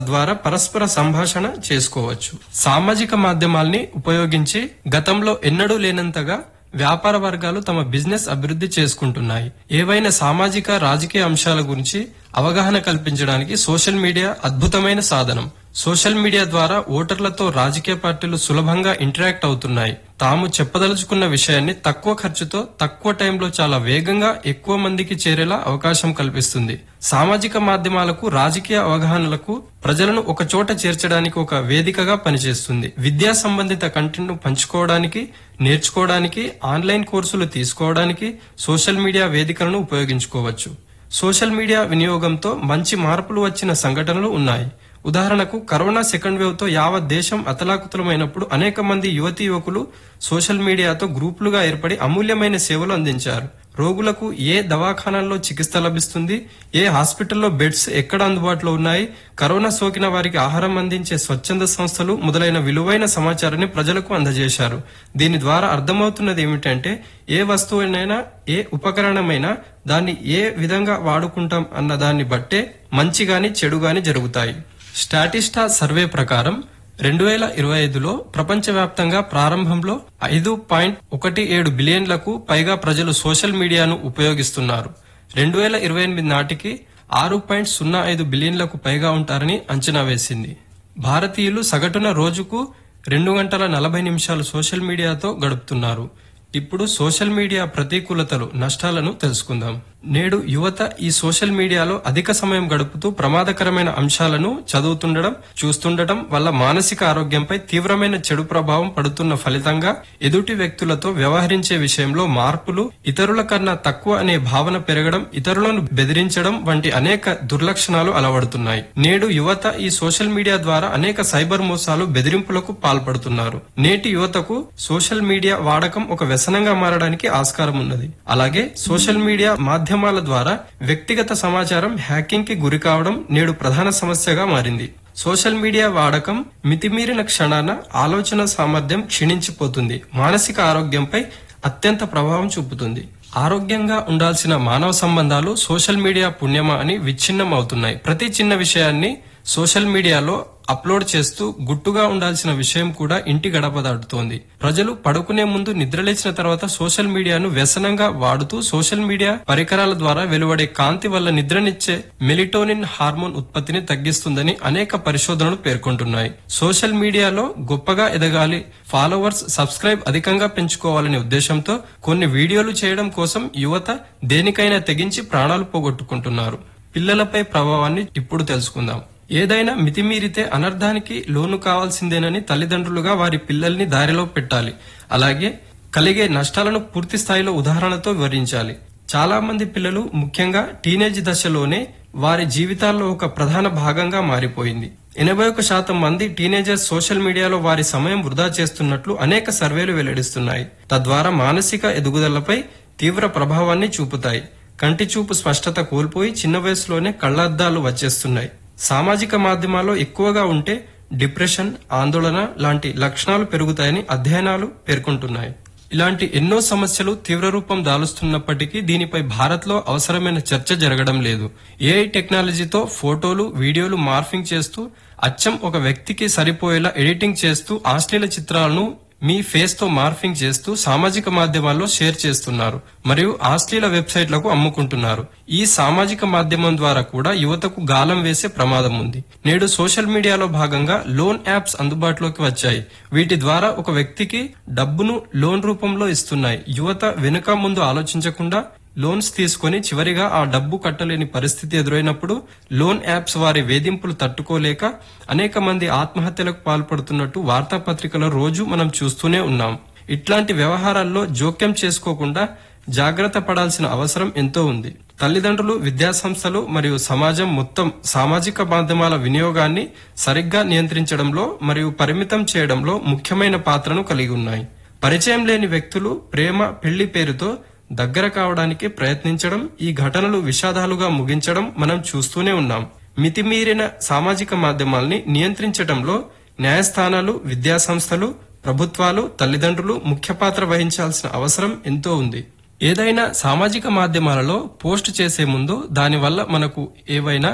ద్వారా పరస్పర సంభాషణ చేసుకోవచ్చు సామాజిక మాధ్యమాల్ని ఉపయోగించి గతంలో ఎన్నడూ లేనంతగా వ్యాపార వర్గాలు తమ బిజినెస్ అభివృద్ధి చేసుకుంటున్నాయి ఏవైనా సామాజిక రాజకీయ అంశాల గురించి అవగాహన కల్పించడానికి సోషల్ మీడియా అద్భుతమైన సాధనం సోషల్ మీడియా ద్వారా ఓటర్లతో రాజకీయ పార్టీలు సులభంగా ఇంటరాక్ట్ అవుతున్నాయి తాము చెప్పదలుచుకున్న విషయాన్ని తక్కువ ఖర్చుతో తక్కువ టైంలో చాలా వేగంగా ఎక్కువ మందికి చేరేలా అవకాశం కల్పిస్తుంది సామాజిక మాధ్యమాలకు రాజకీయ అవగాహనలకు ప్రజలను ఒక చోట చేర్చడానికి ఒక వేదికగా పనిచేస్తుంది విద్యా సంబంధిత కంటెంట్ పంచుకోవడానికి నేర్చుకోవడానికి ఆన్లైన్ కోర్సులు తీసుకోవడానికి సోషల్ మీడియా వేదికలను ఉపయోగించుకోవచ్చు సోషల్ మీడియా వినియోగంతో మంచి మార్పులు వచ్చిన సంఘటనలు ఉన్నాయి ఉదాహరణకు కరోనా సెకండ్ వేవ్ తో యావత్ దేశం అతలాకుతలమైనప్పుడు అనేక మంది యువతీ యువకులు సోషల్ మీడియాతో గ్రూపులుగా ఏర్పడి అమూల్యమైన సేవలు అందించారు రోగులకు ఏ దవాఖానాల్లో చికిత్స లభిస్తుంది ఏ హాస్పిటల్లో బెడ్స్ ఎక్కడ అందుబాటులో ఉన్నాయి కరోనా సోకిన వారికి ఆహారం అందించే స్వచ్ఛంద సంస్థలు మొదలైన విలువైన సమాచారాన్ని ప్రజలకు అందజేశారు దీని ద్వారా అర్థమవుతున్నది ఏమిటంటే ఏ వస్తువునైనా ఏ ఉపకరణమైనా దాన్ని ఏ విధంగా వాడుకుంటాం అన్న దాన్ని బట్టే మంచి గాని చెడు గాని జరుగుతాయి స్టాటిస్టా సర్వే ప్రకారం రెండు వేల ఇరవై ఐదులో ప్రపంచవ్యాప్తంగా ప్రారంభంలో ఐదు పాయింట్ ఒకటి ఏడు బిలియన్లకు పైగా ప్రజలు సోషల్ మీడియాను ఉపయోగిస్తున్నారు రెండు వేల ఇరవై ఎనిమిది నాటికి ఆరు పాయింట్ సున్నా ఐదు బిలియన్లకు పైగా ఉంటారని అంచనా వేసింది భారతీయులు సగటున రోజుకు రెండు గంటల నలభై నిమిషాలు సోషల్ మీడియాతో గడుపుతున్నారు ఇప్పుడు సోషల్ మీడియా ప్రతికూలతలు నష్టాలను తెలుసుకుందాం నేడు యువత ఈ సోషల్ మీడియాలో అధిక సమయం గడుపుతూ ప్రమాదకరమైన అంశాలను చదువుతుండడం చూస్తుండటం వల్ల మానసిక ఆరోగ్యంపై తీవ్రమైన చెడు ప్రభావం పడుతున్న ఫలితంగా ఎదుటి వ్యక్తులతో వ్యవహరించే విషయంలో మార్పులు ఇతరుల కన్నా తక్కువ అనే భావన పెరగడం ఇతరులను బెదిరించడం వంటి అనేక దుర్లక్షణాలు అలవడుతున్నాయి నేడు యువత ఈ సోషల్ మీడియా ద్వారా అనేక సైబర్ మోసాలు బెదిరింపులకు పాల్పడుతున్నారు నేటి యువతకు సోషల్ మీడియా వాడకం ఒక వ్యసనంగా మారడానికి ఆస్కారం ఉన్నది అలాగే సోషల్ మీడియా మాధ్యమాల ద్వారా వ్యక్తిగత సమాచారం హ్యాకింగ్ కి గురి కావడం నేడు ప్రధాన సమస్యగా మారింది సోషల్ మీడియా వాడకం మితిమీరిన క్షణాన ఆలోచన సామర్థ్యం క్షీణించిపోతుంది మానసిక ఆరోగ్యంపై అత్యంత ప్రభావం చూపుతుంది ఆరోగ్యంగా ఉండాల్సిన మానవ సంబంధాలు సోషల్ మీడియా పుణ్యమా అని విచ్ఛిన్నం అవుతున్నాయి ప్రతి చిన్న విషయాన్ని సోషల్ మీడియాలో అప్లోడ్ చేస్తూ గుట్టుగా ఉండాల్సిన విషయం కూడా ఇంటి గడప దాటుతోంది ప్రజలు పడుకునే ముందు నిద్రలేచిన తర్వాత సోషల్ మీడియాను వ్యసనంగా వాడుతూ సోషల్ మీడియా పరికరాల ద్వారా వెలువడే కాంతి వల్ల నిద్రనిచ్చే మెలిటోనిన్ హార్మోన్ ఉత్పత్తిని తగ్గిస్తుందని అనేక పరిశోధనలు పేర్కొంటున్నాయి సోషల్ మీడియాలో గొప్పగా ఎదగాలి ఫాలోవర్స్ సబ్స్క్రైబ్ అధికంగా పెంచుకోవాలనే ఉద్దేశంతో కొన్ని వీడియోలు చేయడం కోసం యువత దేనికైనా తెగించి ప్రాణాలు పోగొట్టుకుంటున్నారు పిల్లలపై ప్రభావాన్ని ఇప్పుడు తెలుసుకుందాం ఏదైనా మితిమీరితే అనర్థానికి లోను కావాల్సిందేనని తల్లిదండ్రులుగా వారి పిల్లల్ని దారిలో పెట్టాలి అలాగే కలిగే నష్టాలను పూర్తి స్థాయిలో ఉదాహరణతో వివరించాలి చాలా మంది పిల్లలు ముఖ్యంగా టీనేజ్ దశలోనే వారి జీవితాల్లో ఒక ప్రధాన భాగంగా మారిపోయింది ఎనభై ఒక శాతం మంది టీనేజర్స్ సోషల్ మీడియాలో వారి సమయం వృధా చేస్తున్నట్లు అనేక సర్వేలు వెల్లడిస్తున్నాయి తద్వారా మానసిక ఎదుగుదలపై తీవ్ర ప్రభావాన్ని చూపుతాయి కంటి చూపు స్పష్టత కోల్పోయి చిన్న వయసులోనే కళ్లద్దాలు వచ్చేస్తున్నాయి సామాజిక మాధ్యమాల్లో ఎక్కువగా ఉంటే డిప్రెషన్ ఆందోళన లాంటి లక్షణాలు పెరుగుతాయని అధ్యయనాలు పేర్కొంటున్నాయి ఇలాంటి ఎన్నో సమస్యలు తీవ్ర రూపం దాలుస్తున్నప్పటికీ దీనిపై భారత్లో అవసరమైన చర్చ జరగడం లేదు ఏఐ టెక్నాలజీతో ఫోటోలు వీడియోలు మార్ఫింగ్ చేస్తూ అచ్చం ఒక వ్యక్తికి సరిపోయేలా ఎడిటింగ్ చేస్తూ అశ్లీల చిత్రాలను మీ ఫేస్ తో మార్ఫింగ్ చేస్తూ సామాజిక మాధ్యమాల్లో షేర్ చేస్తున్నారు మరియు అశ్లీల వెబ్సైట్లకు అమ్ముకుంటున్నారు ఈ సామాజిక మాధ్యమం ద్వారా కూడా యువతకు గాలం వేసే ప్రమాదం ఉంది నేడు సోషల్ మీడియాలో భాగంగా లోన్ యాప్స్ అందుబాటులోకి వచ్చాయి వీటి ద్వారా ఒక వ్యక్తికి డబ్బును లోన్ రూపంలో ఇస్తున్నాయి యువత వెనుక ముందు ఆలోచించకుండా లోన్స్ తీసుకొని చివరిగా ఆ డబ్బు కట్టలేని పరిస్థితి ఎదురైనప్పుడు లోన్ యాప్స్ వారి వేధింపులు తట్టుకోలేక అనేక మంది ఆత్మహత్యలకు పాల్పడుతున్నట్టు వార్తాపత్రికలో రోజు మనం చూస్తూనే ఉన్నాం ఇట్లాంటి వ్యవహారాల్లో జోక్యం చేసుకోకుండా జాగ్రత్త పడాల్సిన అవసరం ఎంతో ఉంది తల్లిదండ్రులు విద్యాసంస్థలు మరియు సమాజం మొత్తం సామాజిక మాధ్యమాల వినియోగాన్ని సరిగ్గా నియంత్రించడంలో మరియు పరిమితం చేయడంలో ముఖ్యమైన పాత్రను కలిగి ఉన్నాయి పరిచయం లేని వ్యక్తులు ప్రేమ పెళ్లి పేరుతో దగ్గర కావడానికి ప్రయత్నించడం ఈ ఘటనలు విషాదాలుగా ముగించడం మనం చూస్తూనే ఉన్నాం మితిమీరిన సామాజిక మాధ్యమాల్ని నియంత్రించడంలో న్యాయస్థానాలు విద్యాసంస్థలు ప్రభుత్వాలు తల్లిదండ్రులు ముఖ్య పాత్ర వహించాల్సిన అవసరం ఎంతో ఉంది ఏదైనా సామాజిక మాధ్యమాలలో పోస్ట్ చేసే ముందు దానివల్ల మనకు ఏవైనా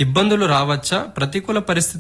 ఇబ్బందులు రావచ్చా ప్రతికూల పరిస్థితి